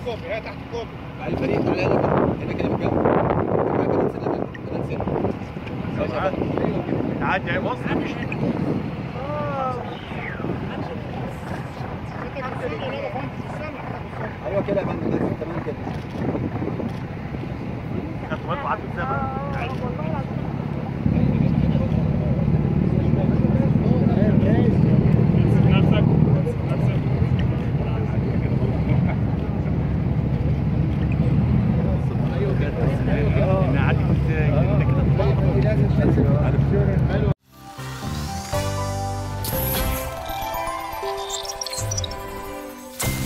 الكوبري هي تحت الكوبري على الفريق تعالى هنا كده هنا كده بالجنب كمان سنه كمان سنه ماشي يا فندم تعدي اهي بص ايوه كده يا فندم بس تمام كده خدت بالكم عدوا ازاي بقى؟